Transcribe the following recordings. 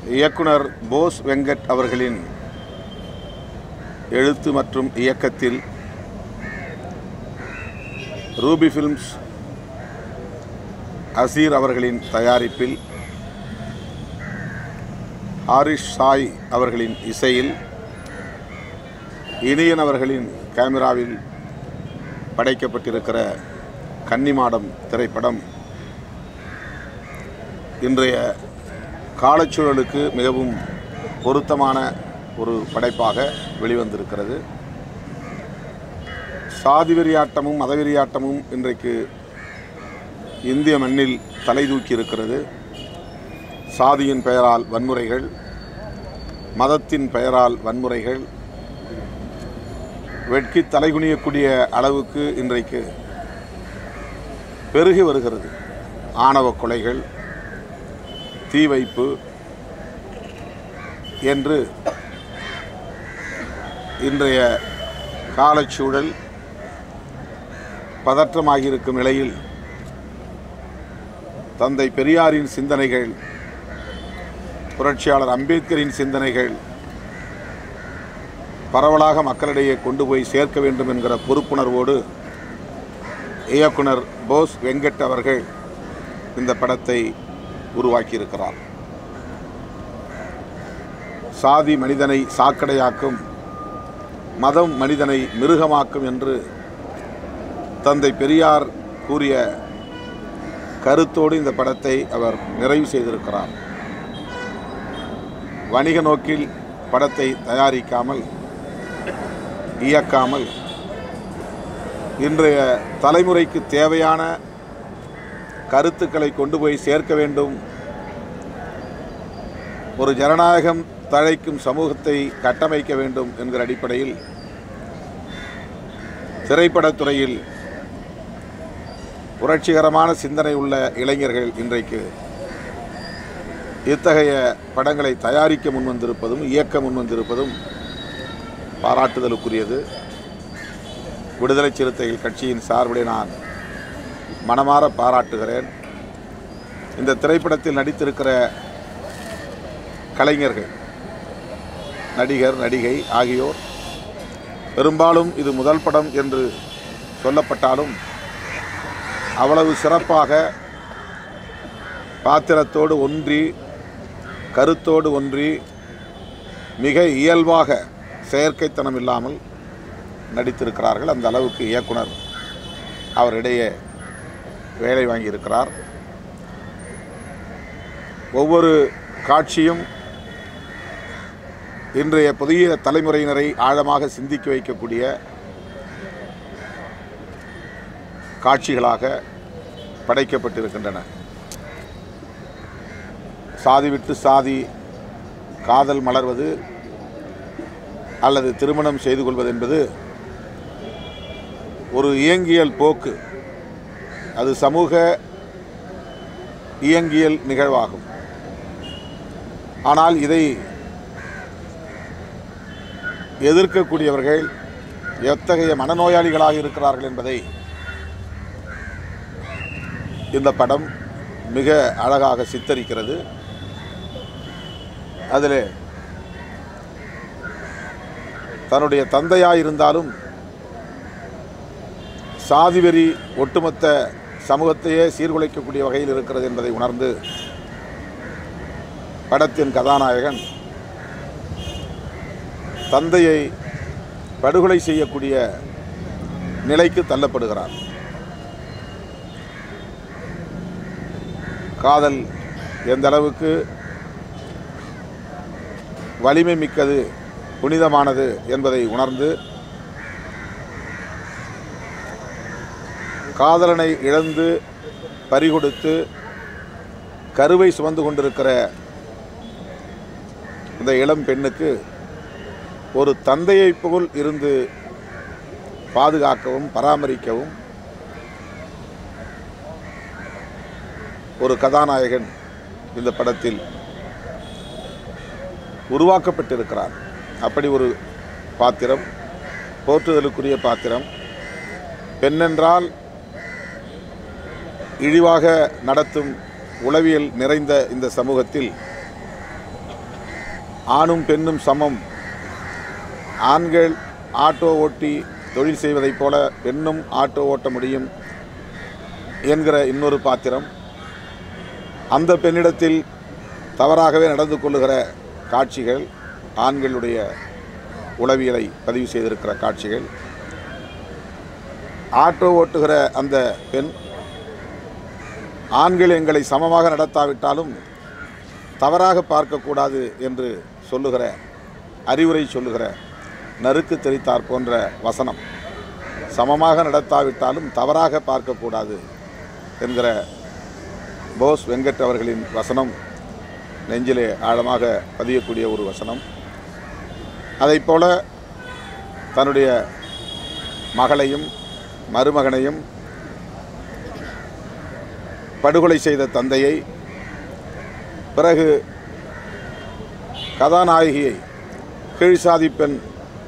இயக்குனர் போஸ் வெங்கட் அவர்களின் எழுத்து மற்றும் இயக்கத்தில் ரூபி ஃபிலிம்ஸ் அசீர் அவர்களின் தயாரிப்பில் ஹாரிஷ் சாய் அவர்களின் இசையில் இனியன் அவர்களின் கேமராவில் படைக்கப்பட்டிருக்கிற கன்னிமாடம் திரைப்படம் இன்றைய காலச்சூழலுக்கு மிகவும் பொருத்தமான ஒரு படைப்பாக வெளிவந்திருக்கிறது சாதி வெறியாட்டமும் மதவெறியாட்டமும் இன்றைக்கு இந்திய மண்ணில் தலை தூக்கி இருக்கிறது சாதியின் பெயரால் வன்முறைகள் மதத்தின் பெயரால் வன்முறைகள் வெட்கி தலைகுனியக்கூடிய அளவுக்கு இன்றைக்கு பெருகி வருகிறது ஆணவ கொலைகள் தீ வைப்பு என்று இன்றைய காலச்சூழல் பதற்றமாகியிருக்கும் நிலையில் தந்தை பெரியாரின் சிந்தனைகள் புரட்சியாளர் அம்பேத்கரின் சிந்தனைகள் பரவலாக மக்களிடையே கொண்டு போய் சேர்க்க வேண்டும் என்கிற பொறுப்புணர்வோடு இயக்குனர் போஸ் வெங்கட் அவர்கள் இந்த படத்தை உருவாக்கியிருக்கிறார் சாதி மனிதனை சாக்கடையாக்கும் மதம் மனிதனை மிருகமாக்கும் என்று தந்தை பெரியார் கூறிய கருத்தோடு இந்த படத்தை அவர் நிறைவு செய்திருக்கிறார் வணிக நோக்கில் படத்தை தயாரிக்காமல் இயக்காமல் இன்றைய தலைமுறைக்கு தேவையான கருத்துக்களை கொண்டு போய் சேர்க்க வேண்டும் ஒரு ஜனநாயகம் தழைக்கும் சமூகத்தை கட்டமைக்க வேண்டும் என்கிற அடிப்படையில் திரைப்படத்துறையில் புரட்சிகரமான சிந்தனை உள்ள இளைஞர்கள் இன்றைக்கு இத்தகைய படங்களை தயாரிக்க முன்வந்திருப்பதும் இயக்க முன்வந்திருப்பதும் பாராட்டுதலுக்குரியது விடுதலை சிறுத்தைகள் கட்சியின் சார்பிலே நான் மனமாற பாராட்டுகிறேன் இந்த திரைப்படத்தில் நடித்திருக்கிற கலைஞர்கள் நடிகர் நடிகை ஆகியோர் பெரும்பாலும் இது முதல் படம் என்று சொல்லப்பட்டாலும் அவ்வளவு சிறப்பாக பாத்திரத்தோடு ஒன்றி கருத்தோடு ஒன்றி மிக இயல்பாக செயற்கைத்தனம் இல்லாமல் நடித்திருக்கிறார்கள் அந்த அளவுக்கு இயக்குனர் அவரிடையே வேலை வாங்கியிருக்கிறார் ஒவ்வொரு காட்சியும் இன்றைய புதிய தலைமுறையினரை ஆழமாக சிந்திக்க வைக்கக்கூடிய காட்சிகளாக படைக்கப்பட்டிருக்கின்றன சாதி விட்டு சாதி காதல் மலர்வது அல்லது திருமணம் செய்து கொள்வது என்பது ஒரு இயங்கியல் போக்கு அது சமூக இயங்கியல் நிகழ்வாகும் ஆனால் இதை எதிர்க்கக்கூடியவர்கள் எத்தகைய மனநோயாளிகளாக இருக்கிறார்கள் என்பதை இந்த படம் மிக அழகாக சித்தரிக்கிறது அதில் தன்னுடைய தந்தையாயிருந்தாலும் சாதி வெறி ஒட்டுமொத்த சமூகத்தையே சீர்குலைக்கக்கூடிய வகையில் இருக்கிறது என்பதை உணர்ந்து படத்தின் கதாநாயகன் தந்தையை படுகொலை செய்யக்கூடிய நிலைக்கு தள்ளப்படுகிறார் காதல் எந்த அளவுக்கு வலிமை மிக்கது புனிதமானது என்பதை உணர்ந்து காதலனை இழந்து பறிகொடுத்து கருவை சுமந்து கொண்டிருக்கிற இந்த இளம் பெண்ணுக்கு ஒரு தந்தையைப் போல் இருந்து பாதுகாக்கவும் பராமரிக்கவும் ஒரு கதாநாயகன் இந்த படத்தில் உருவாக்கப்பட்டிருக்கிறார் அப்படி ஒரு பாத்திரம் போற்றுதலுக்குரிய பாத்திரம் பெண்ணென்றால் இழிவாக நடத்தும் உளவியல் நிறைந்த இந்த சமூகத்தில் ஆணும் பெண்ணும் சமம் ஆண்கள் ஆட்டோ ஓட்டி தொழில் செய்வதைப் போல பெண்ணும் ஆட்டோ ஓட்ட முடியும் என்கிற இன்னொரு பாத்திரம் அந்த பெண்ணிடத்தில் தவறாகவே நடந்து கொள்ளுகிற காட்சிகள் ஆண்களுடைய உளவியலை பதிவு செய்திருக்கிற காட்சிகள் ஆட்டோ ஓட்டுகிற அந்த பெண் ஆண்கள் எங்களை சமமாக நடத்தாவிட்டாலும் தவறாக பார்க்கக்கூடாது என்று சொல்லுகிற அறிவுரை சொல்லுகிற நறுக்கு தெரித்தார் போன்ற வசனம் சமமாக நடத்தாவிட்டாலும் தவறாக பார்க்கக்கூடாது என்கிற போஸ் வெங்கட் அவர்களின் வசனம் நெஞ்சிலே ஆழமாக பதியக்கூடிய ஒரு வசனம் அதைப் போல தன்னுடைய மகளையும் மருமகனையும் படுகொலை செய்த தந்தையை பிறகு கதாநாயகியை கீழ்சாதி பெண்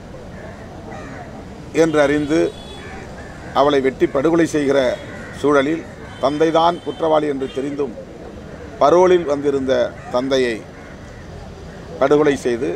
என்று அறிந்து அவளை வெட்டி படுகொலை செய்கிற சூழலில் தந்தைதான் குற்றவாளி என்று தெரிந்தும் பரோலில் வந்திருந்த தந்தையை படுகொலை செய்து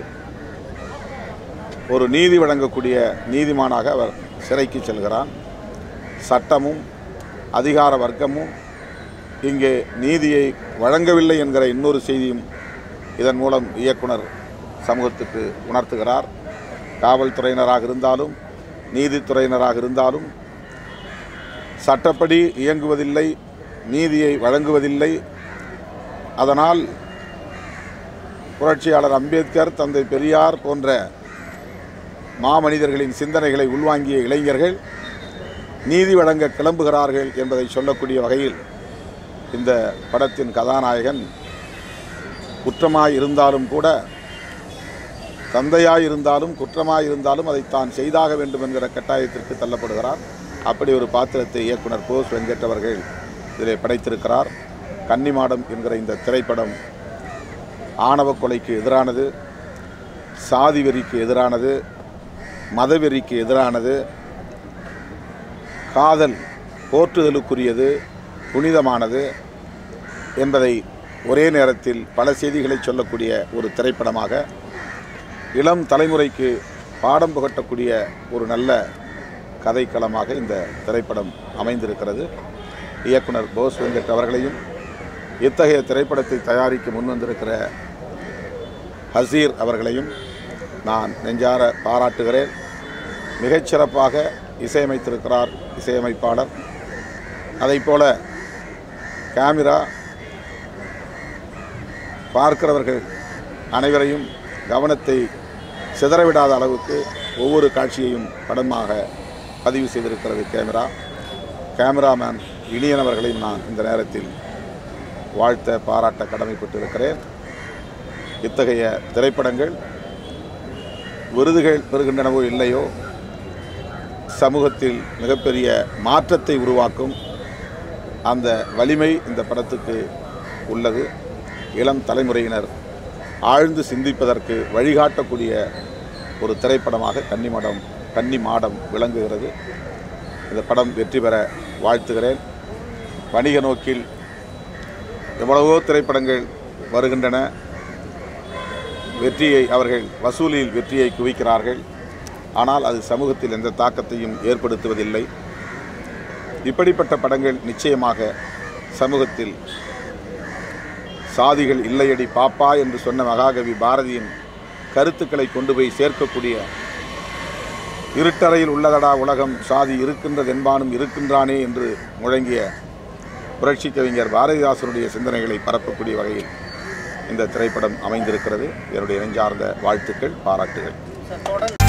ஒரு நீதி வழங்கக்கூடிய நீதிமானாக அவர் சிறைக்கு செல்கிறான் சட்டமும் அதிகார வர்க்கமும் இங்கே நீதியை வழங்கவில்லை என்கிற இன்னொரு செய்தியும் இதன் மூலம் இயக்குனர் சமூகத்துக்கு உணர்த்துகிறார் காவல்துறையினராக இருந்தாலும் நீதித்துறையினராக இருந்தாலும் சட்டப்படி இயங்குவதில்லை நீதியை வழங்குவதில்லை அதனால் புரட்சியாளர் அம்பேத்கர் தந்தை பெரியார் போன்ற மாமனிதர்களின் சிந்தனைகளை உள்வாங்கிய இளைஞர்கள் நீதி வழங்க கிளம்புகிறார்கள் என்பதை சொல்லக்கூடிய வகையில் இந்த படத்தின் கதாநாயகன் குற்றமாய் இருந்தாலும் கூட தந்தையாய் இருந்தாலும் குற்றமாய் இருந்தாலும் அதை தான் செய்தாக வேண்டும் என்கிற கட்டாயத்திற்கு தள்ளப்படுகிறார் அப்படி ஒரு பாத்திரத்தை இயக்குனர் போஸ் வெங்கட் அவர்கள் இதிலே படைத்திருக்கிறார் கன்னிமாடம் என்கிற இந்த திரைப்படம் ஆணவ கொலைக்கு எதிரானது சாதி வெறிக்கு எதிரானது மதவெறிக்கு எதிரானது காதல் போற்றுதலுக்குரியது புனிதமானது என்பதை ஒரே நேரத்தில் பல செய்திகளை சொல்லக்கூடிய ஒரு திரைப்படமாக இளம் தலைமுறைக்கு பாடம் புகட்டக்கூடிய ஒரு நல்ல கதைக்களமாக இந்த திரைப்படம் அமைந்திருக்கிறது இயக்குனர் போஸ் வெங்கட் அவர்களையும் இத்தகைய திரைப்படத்தை தயாரிக்க முன்வந்திருக்கிற ஹசீர் அவர்களையும் நான் நெஞ்சார பாராட்டுகிறேன் மிகச்சிறப்பாக இசையமைத்திருக்கிறார் இசையமைப்பாளர் அதைப் போல கேமரா பார்க்கிறவர்கள் அனைவரையும் கவனத்தை சிதறவிடாத அளவுக்கு ஒவ்வொரு காட்சியையும் படமாக பதிவு செய்திருக்கிறது கேமரா கேமராமேன் இனியன் அவர்களையும் நான் இந்த நேரத்தில் வாழ்த்த பாராட்ட கடமைப்பட்டிருக்கிறேன் இத்தகைய திரைப்படங்கள் விருதுகள் பெறுகின்றனவோ இல்லையோ சமூகத்தில் மிகப்பெரிய மாற்றத்தை உருவாக்கும் அந்த வலிமை இந்த படத்துக்கு உள்ளது இளம் தலைமுறையினர் ஆழ்ந்து சிந்திப்பதற்கு வழிகாட்டக்கூடிய ஒரு திரைப்படமாக கன்னிமடம் கன்னி மாடம் விளங்குகிறது இந்த படம் வெற்றி பெற வாழ்த்துகிறேன் வணிக நோக்கில் எவ்வளவோ திரைப்படங்கள் வருகின்றன வெற்றியை அவர்கள் வசூலில் வெற்றியை குவிக்கிறார்கள் ஆனால் அது சமூகத்தில் எந்த தாக்கத்தையும் ஏற்படுத்துவதில்லை இப்படிப்பட்ட படங்கள் நிச்சயமாக சமூகத்தில் சாதிகள் இல்லையடி பாப்பா என்று சொன்ன மகாகவி பாரதியின் கருத்துக்களை கொண்டு போய் சேர்க்கக்கூடிய இருட்டறையில் உள்ளதடா உலகம் சாதி இருக்கின்றது என்பானும் இருக்கின்றானே என்று முழங்கிய புரட்சி கவிஞர் பாரதிதாசனுடைய சிந்தனைகளை பரப்பக்கூடிய வகையில் இந்த திரைப்படம் அமைந்திருக்கிறது என்னுடைய நெஞ்சார்ந்த வாழ்த்துக்கள் பாராட்டுகள் சார் தொடர்ந்து